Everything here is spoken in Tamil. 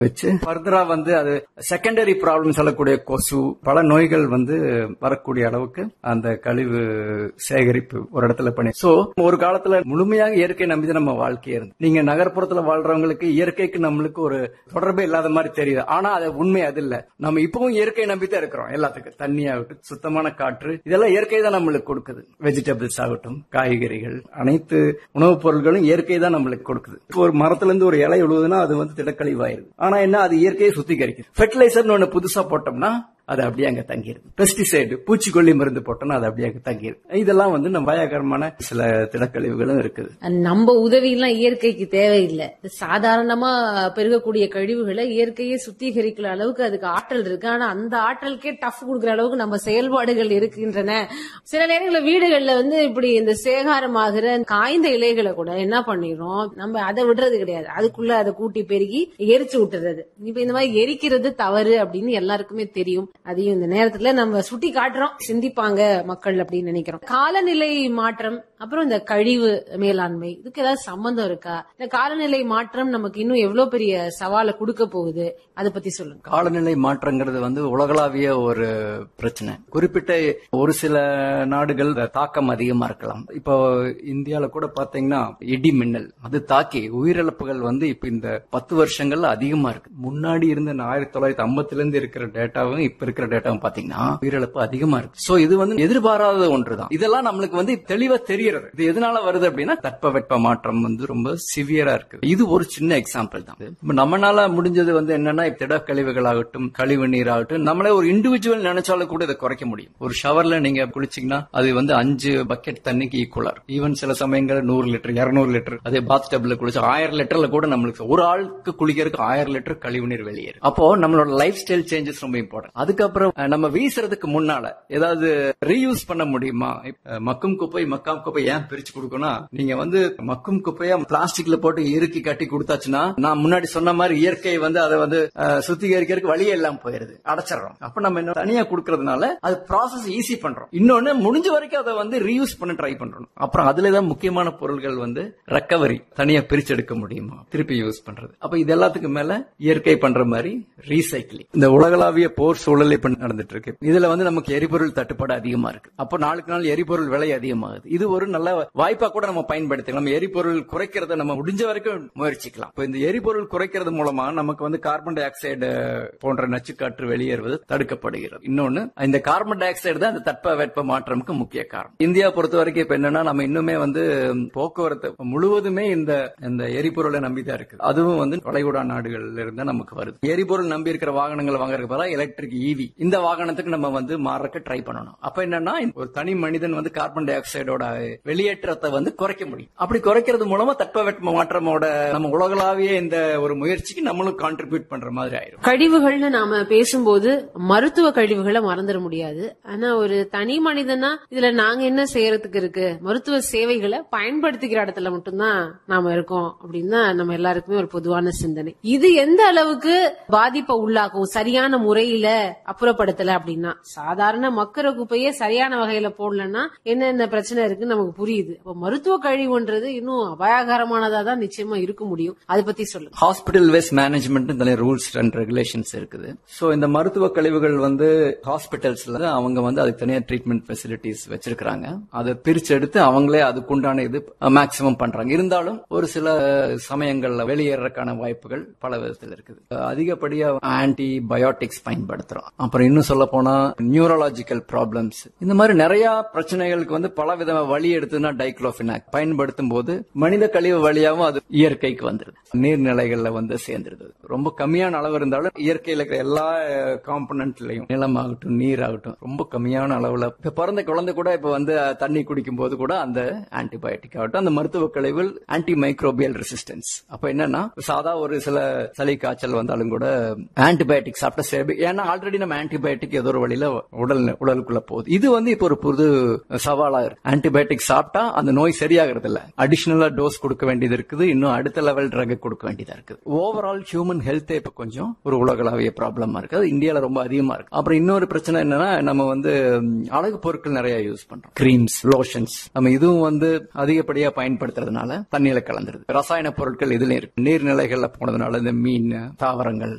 வச்சு ஃபர்தரா வந்து அது செகண்டரி ப்ராப்ளம் சொல்லக்கூடிய கொசு பல நோய்கள் வந்து வரக்கூடிய அளவுக்கு அந்த கழிவு சேகரிப்பு ஒரு இடத்துல பண்ணி சோ ஒரு காலத்துல முழுமையாக இயற்கை நம்பி நம்ம வாழ்க்கையே இருந்து நீங்க நகர்ப்புறத்துல வாழ்றவங்களுக்கு இயற்கைக்கு நம்மளுக்கு ஒரு தொடர்பே இல்லாத மாதிரி தெரியுது ஆனா அது உண்மை அது இல்ல நம்ம இப்பவும் இயற்கை நம்பி தான் இருக்கிறோம் எல்லாத்துக்கும் தண்ணி ஆகட்டும் சுத்தமான காற்று இதெல்லாம் இயற்கை தான் நம்மளுக்கு கொடுக்குது வெஜிடபிள்ஸ் ஆகட்டும் காய்கறிகள் அனைத்து உணவுப் பொருட்களும் இயற்கை தான் நம்மளுக்கு கொடுக்குது இப்போ ஒரு மரத்துல இருந்து ஒரு இலை விழுவுதுன்னா அது வந்து திடக்கழிவாயிருது ஆனா என்ன அது இயற்கையை சுத்திகரிக்குது ஃபெர்டிலைசர்னு ஒண்ணு புதுசா போட்டோம்னா அது அப்படியே அங்க தங்கிருது பெஸ்டிசைடு பூச்சிக்கொல்லி மருந்து போட்டோம்னா அது அப்படியே அங்க தங்கிருது இதெல்லாம் வந்து நம்ம அபாயகரமான சில திடக்கழிவுகளும் இருக்குது நம்ம உதவி எல்லாம் இயற்கைக்கு தேவையில்லை இது சாதாரணமா பெருகக்கூடிய கழிவுகளை இயற்கையே சுத்திகரிக்கிற அளவுக்கு அதுக்கு ஆற்றல் இருக்கு ஆனா அந்த ஆற்றலுக்கே டஃப் கொடுக்கிற அளவுக்கு நம்ம செயல்பாடுகள் இருக்கின்றன சில நேரங்களில் வீடுகள்ல வந்து இப்படி இந்த சேகாரமாகிற காய்ந்த இலைகளை கூட என்ன பண்ணிடுறோம் நம்ம அதை விடுறது கிடையாது அதுக்குள்ள அதை கூட்டி பெருகி எரிச்சு விட்டுறது இப்ப இந்த மாதிரி எரிக்கிறது தவறு அப்படின்னு எல்லாருக்குமே தெரியும் அதையும் இந்த நேரத்துல நம்ம சுட்டி காட்டுறோம் சிந்திப்பாங்க மக்கள் அப்படின்னு நினைக்கிறோம் காலநிலை மாற்றம் அப்புறம் இந்த கழிவு மேலாண்மை இதுக்கு ஏதாவது சம்பந்தம் இருக்கா இந்த காலநிலை மாற்றம் நமக்கு இன்னும் எவ்வளவு பெரிய சவாலை கொடுக்க போகுது அதை பத்தி சொல்லுங்க காலநிலை மாற்றங்கிறது வந்து உலகளாவிய ஒரு பிரச்சனை குறிப்பிட்ட ஒரு சில நாடுகள் தாக்கம் அதிகமா இருக்கலாம் இப்போ இந்தியால கூட பாத்தீங்கன்னா இடி மின்னல் அது தாக்கி உயிரிழப்புகள் வந்து இப்ப இந்த பத்து வருஷங்கள்ல அதிகமா இருக்கு முன்னாடி இருந்த ஆயிரத்தி தொள்ளாயிரத்தி ஐம்பத்துல இருந்து இருக்கிற டேட்டாவும் இப்ப இருக்கிற டேட்டாவும் பாத்தீங்கன்னா உயிரிழப்பு அதிகமா இருக்கு சோ இது வந்து எதிர்பாராத ஒன்றுதான் இதெல்லாம் நம்மளுக்கு வந்து தெளிவா தெரியறது இது எதனால வருது அப்படின்னா தட்பவெட்ப மாற்றம் வந்து ரொம்ப சிவியரா இருக்கு இது ஒரு சின்ன எக்ஸாம்பிள் தான் இப்ப நம்மனால முடிஞ்சது வந்து என்னன்னா திட கழிவுகள் ஆகட்டும் கழிவு நீர் ஆகட்டும் நம்மளே ஒரு இண்டிவிஜுவல் நினைச்சாலும் கூட இதை குறைக்க முடியும் ஒரு ஷவர்ல நீங்க குளிச்சீங்கன்னா அது வந்து அஞ்சு பக்கெட் தண்ணிக்கு ஈக்குவலா இருக்கும் ஈவன் சில சமயங்கள் நூறு லிட்டர் இருநூறு லிட்டர் அதே பாத் டப்ல குளிச்சு ஆயிரம் லிட்டர்ல கூட நம்மளுக்கு ஒரு ஆளுக்கு குளிக்கிறதுக்கு ஆயிரம் லிட்டர் கழிவு நீர் வெளியேறும் அப்போ நம்மளோட லைஃப் ஸ்டைல் சேஞ்சஸ் ரொம்ப இம்பார்ட்டன்ட் அதுக்கப்புறம் அஹ், நம்ம வீசுறதுக்கு முன்னால ஏதாவது ரீயூஸ் பண்ண முடியுமா இப்ப, மக்கும் குப்பை மக்காம் குப்பை ஏன் பிரிச்சு கொடுக்கணும் நீங்க வந்து மக்கும் குப்பையா பிளாஸ்டிக்ல போட்டு இறுக்கி கட்டி கொடுத்தாச்சுன்னா நான் முன்னாடி சொன்ன மாதிரி இயற்கை வந்து அதை வந்து அஹ், சுத்திகரிக்கிறதுக்கு வழியே எல்லாம் போயிருது அடைச்சிடறோம் அப்ப நம்ம என்ன தனியா கொடுக்கறதுனால அது ப்ராசஸ் ஈஸி பண்றோம் இன்னொன்னு முடிஞ்ச வரைக்கும் அதை வந்து ரீயூஸ் பண்ண ட்ரை பண்றோம் அப்புறம் அதுல தான் முக்கியமான பொருட்கள் வந்து ரெக்கவரி தனியா பிரிச்சு எடுக்க முடியுமா திருப்பி யூஸ் பண்றது அப்ப இது எல்லாத்துக்கும் மேல இயற்கை பண்ற மாதிரி ரீசைக்கிளிங் இந்த உலகளாவிய போர் சூழல் இப்ப நடந்துட்டு இருக்கு இதுல வந்து நமக்கு எரிபொருள் தட்டுப்பாடு அதிகமா இருக்கு அப்போ நாளுக்கு நாள் எரிபொருள் விலை அதிகமாகுது இது ஒரு நல்ல வாய்ப்பா கூட நம்ம பயன்படுத்திக்கலாம் நம்ம எரிபொருள் குறைக்கிறத நம்ம முடிஞ்ச வரைக்கும் முயற்சிக்கலாம் இப்ப இந்த எரிபொருள் குறைக்கிறது மூலமா நமக்கு வந்து கார்பன் டை ஆக்சைடு போன்ற நச்சுக்காற்று வெளியேறுவது தடுக்கப்படுகிறது இன்னொன்னு இந்த கார்பன் டை ஆக்சைடு தான் இந்த தட்ப வெட்ப மாற்றமுக்கு முக்கிய காரணம் இந்தியா பொறுத்த வரைக்கும் இப்ப என்னன்னா நம்ம இன்னுமே வந்து போக்குவரத்து முழுவதுமே இந்த இந்த எரிபொருளை நம்பி தான் இருக்கு அதுவும் வந்து வளைகுடா நாடுகள்ல இருந்து நமக்கு வருது எரிபொருள் நம்பி இருக்கிற வாகனங்கள் வாங்குறதுக்கு பதிலா எலக்ட்ரிக் ஈவி இந்த வாகனத்துக்கு நம்ம வந்து மாறக்க ட்ரை பண்ணணும் அப்ப என்னன்னா ஒரு தனி மனிதன் வந்து கார்பன் டை ஆக்சைடோட வெளியேற்றத்தை வந்து குறைக்க முடியும் அப்படி குறைக்கிறது மூலமா தட்பவெட்ப மாற்றமோட நம்ம உலகளாவிய இந்த ஒரு முயற்சிக்கு நம்மளும் கான்ட்ரிபியூட் பண்ற மாதிரி ஆயிரும் கழிவுகள்னு நாம பேசும்போது மருத்துவ கழிவுகளை மறந்துட முடியாது ஆனா ஒரு தனி மனிதனா இதுல நாங்க என்ன செய்யறதுக்கு இருக்கு மருத்துவ சேவைகளை பயன்படுத்திக்கிற இடத்துல மட்டும்தான் நாம இருக்கோம் அப்படின்னு தான் நம்ம எல்லாருக்குமே ஒரு பொதுவான சிந்தனை இது எந்த அளவுக்கு பாதிப்பை உள்ளாக்கும் சரியான முறையில அப்புறப்படுத்தல அப்படின்னா சாதாரண மக்கிற குப்பையே சரியான வகையில போடலன்னா என்னென்ன பிரச்சனை இருக்குன்னு நமக்கு புரியுது அப்ப மருத்துவ கழிவுன்றது இன்னும் அபாயகரமானதா தான் நிச்சயமா இருக்க முடியும் அதை பத்தி சொல்லுங்க ஹாஸ்பிட்டல் வேஸ்ட் மேனேஜ்மெண்ட் தனி ரூல்ஸ் அண்ட் ரெகுலேஷன்ஸ் இருக்குது சோ இந்த மருத்துவ கழிவுகள் வந்து ஹாஸ்பிட்டல்ஸ்ல அவங்க வந்து அதுக்கு தனியா ட்ரீட்மெண்ட் ஃபெசிலிட்டிஸ் வச்சிருக்காங்க அதை பிரிச்சு எடுத்து அவங்களே அதுக்குண்டான இது மேக்சிமம் பண்றாங்க இருந்தாலும் ஒரு சில சமயங்கள்ல வெளியேறதுக்கான வாய்ப்புகள் பல விதத்தில் இருக்குது அதிகப்படியா ஆன்டி பயோட்டிக்ஸ் பயன்படுத்துறோம் அப்புறம் இன்னும் சொல்ல போனா நியூரலாஜிக்கல் ப்ராப்ளம்ஸ் இந்த மாதிரி நிறைய பிரச்சனைகளுக்கு வந்து பல வித வழி எடுத்துனா டைக்ளோபினாக் பயன்படுத்தும் போது மனித கழிவு வழியாவும் அது இயற்கைக்கு வந்துருது நீர்நிலைகள்ல வந்து சேர்ந்துருது ரொம்ப கம்மியான அளவு இருந்தாலும் இயற்கையில இருக்கிற எல்லா காம்பனன்ட்லயும் நிலமாகட்டும் நீர் ஆகட்டும் ரொம்ப கம்மியான அளவுல இப்ப பிறந்த குழந்தை கூட இப்ப வந்து அஹ், தண்ணி குடிக்கும் போது கூட அந்த ஆன்டிபயோட்டிக் ஆகட்டும் அந்த மருத்துவ கழிவில் ஆன்டி மைக்ரோபியல் ரெசிஸ்டன்ஸ் அப்ப என்னன்னா சாதா ஒரு சில சளி காய்ச்சல் வந்தாலும் கூட ஆன்டிபயோட்டிக் சாப்பிட்ட சேவை ஏன்னா ஆல்ரெடி மறுபடியும் நம்ம ஆன்டிபயோட்டிக் ஏதோ ஒரு வழியில உடல் உடலுக்குள்ள போகுது இது வந்து இப்போ ஒரு புது சவாலா இருக்கு ஆன்டிபயோட்டிக் சாப்பிட்டா அந்த நோய் சரியாகிறது இல்ல அடிஷனலா டோஸ் கொடுக்க வேண்டியது இருக்குது இன்னும் அடுத்த லெவல் ட்ரக் கொடுக்க வேண்டியதா இருக்குது ஓவரால் ஹியூமன் ஹெல்த்தே இப்ப கொஞ்சம் ஒரு உலகளாவிய ப்ராப்ளமா இருக்கு அது இந்தியால ரொம்ப அதிகமா இருக்கு அப்புறம் இன்னொரு பிரச்சனை என்னன்னா நம்ம வந்து ம், அழகு பொருட்கள் நிறைய யூஸ் பண்றோம் கிரீம்ஸ் லோஷன்ஸ் நம்ம இதுவும் வந்து அதிகப்படியா பயன்படுத்துறதுனால தண்ணியில கலந்துருது ரசாயன பொருட்கள் இதுலயும் இருக்கு நீர்நிலைகள்ல போனதுனால இந்த மீன் தாவரங்கள்